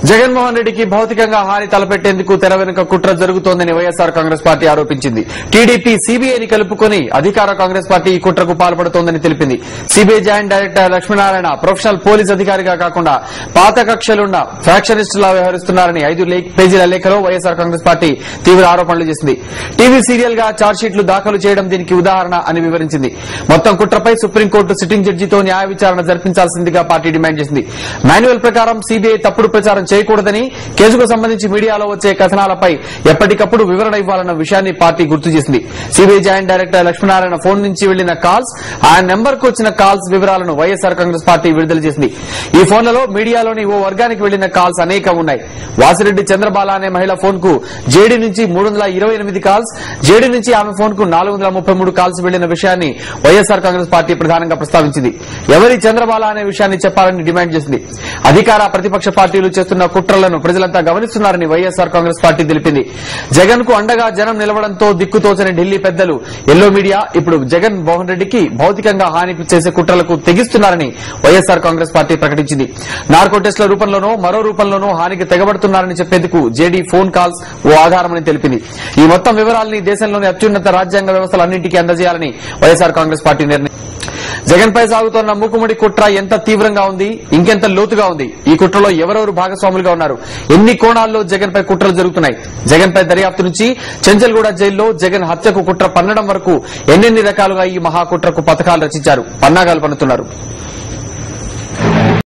జగన్మోహన్ రెడ్డికి భౌతికంగా హాని తలపెట్టేందుకు తెర వెనుక కుట్ర జరుగుతోందని వైఎస్ఆర్ కాంగ్రెస్ పార్టీ ఆరోపించింది టీడీపీ సీబీఐని కలుపుకొని అధికార కాంగ్రెస్ పార్టీ ఈ కుట్రకు పాల్పడుతోందని తెలిపింది CBI joint director Lakshminarayana professional police అధికారిగా కాకుండా పాత కక్షలున్న ఫ్యాక్షనిస్టులా వ్యవహరిస్తున్నారని ఐదు లే- పేజీల లేఖలో వైఎస్ఆర్ కాంగ్రెస్ పార్టీ తీవ్ర ఆరోపణలు చేసింది టీవీ సీరియల్ గా ఛార్జ్షీట్లు దాఖలు చేయడం దీనికి ఉదాహరణ అని వివరించింది మొత్తం కుట్రపై సుప్రీంకోర్టు సిట్టింగ్ జడ్జితో న్యాయ విచారణ జరిపించాల్సిందిగా పార్టీ డిమాండ్ చేసింది మాన్యువల్ ప్రకారం సీబీఐ తప్పుడు ప్రచారం చేయకూడదని కేసుకు సంబంధించి మీడియాలో వచ్చే కథనాలపై ఎప్పటికప్పుడు వివరణ ఇవ్వాలన్న విషయాన్ని పార్టీ గుర్తు చేసింది CBI joint director Lakshminarayana phone నుంచి వెళ్లిన కాల్స్ ఆయన నెంబర్ కు వచ్చిన కాల్స్ వివరాలను వైఎస్ఆర్ కాంగ్రెస్ పార్టీ విడుదల చేసింది ఈ ఫోన్లలో మీడియాలోని ఓ వర్గానికి వెళ్లిన కాల్స్ అనేకం ఉన్నాయి వాసిరెడ్డి చంద్రబాల అనే మహిళ ఫోన్ కు జేడీ నుంచి మూడు వందల ఇరవై ఎనిమిది కాల్స్ జేడీ నుంచి ఆమె ఫోన్ కు నాలుగు వందల ముప్పై మూడు కాల్స్ వెళ్లిన విషయాన్ని వైఎస్ఆర్ కాంగ్రెస్ పార్టీ ప్రధానంగా ప్రస్తావించింది ఎవరి చంద్రబాల అనే విషయాన్ని చెప్పాలని డిమాండ్ చేసింది అధికార ప్రతిపక్ష పార్టీలు చేస్తున్న కుట్రలను ప్రజలంతా గమనిస్తున్నారని వైఎస్ఆర్ కాంగ్రెస్ పార్టీ తెలిపింది జగన్ కు అండగా జనం నిలవడంతో దిక్కుతోచని ఢిల్లీ పెద్దలు ఎల్లో మీడియా ఇప్పుడు జగన్ మోహన్ రెడ్డికి భౌతికంగా హాని చేసే కుట్రలకు తెగిస్తున్నారని వైఎస్ఆర్ కాంగ్రెస్ పార్టీ ప్రకటించింది నార్కో టెస్టుల రూపంలోనో మరో రూపంలోనో హానికి తెగబడుతున్నారని చెప్పేందుకు జేడీ ఫోన్ కాల్స్ ఓ ఆధారమని తెలిపింది ఈ మొత్తం వివరాల్ని దేశంలోని అత్యున్నత రాజ్యాంగ వ్యవస్థలన్నింటికీ అందజేయాలని వైఎస్ఆర్ కాంగ్రెస్ పార్టీ నిర్ణయం జగన్ పై సాగుతోన్న మూకుముడి కుట్ర ఎంత తీవ్రంగా ఉంది ఇంకెంత లోతుగా ఉంది ఈ కుట్రలో ఎవరెవరు భాగస్వాములుగా ఉన్నారు ఎన్ని కోణాల్లో జగన్ పై కుట్రలు జరుగుతున్నాయి జగన్ పై దర్యాప్తు నుంచి చెంచల్గూడ జైల్లో జగన్ హత్యకు కుట్ర పన్నడం వరకు ఎన్నెన్ని రకాలుగా ఈ మహాకుట్రకు పథకాలు రచించారు పన్నాగాలు పన్నుతున్నారు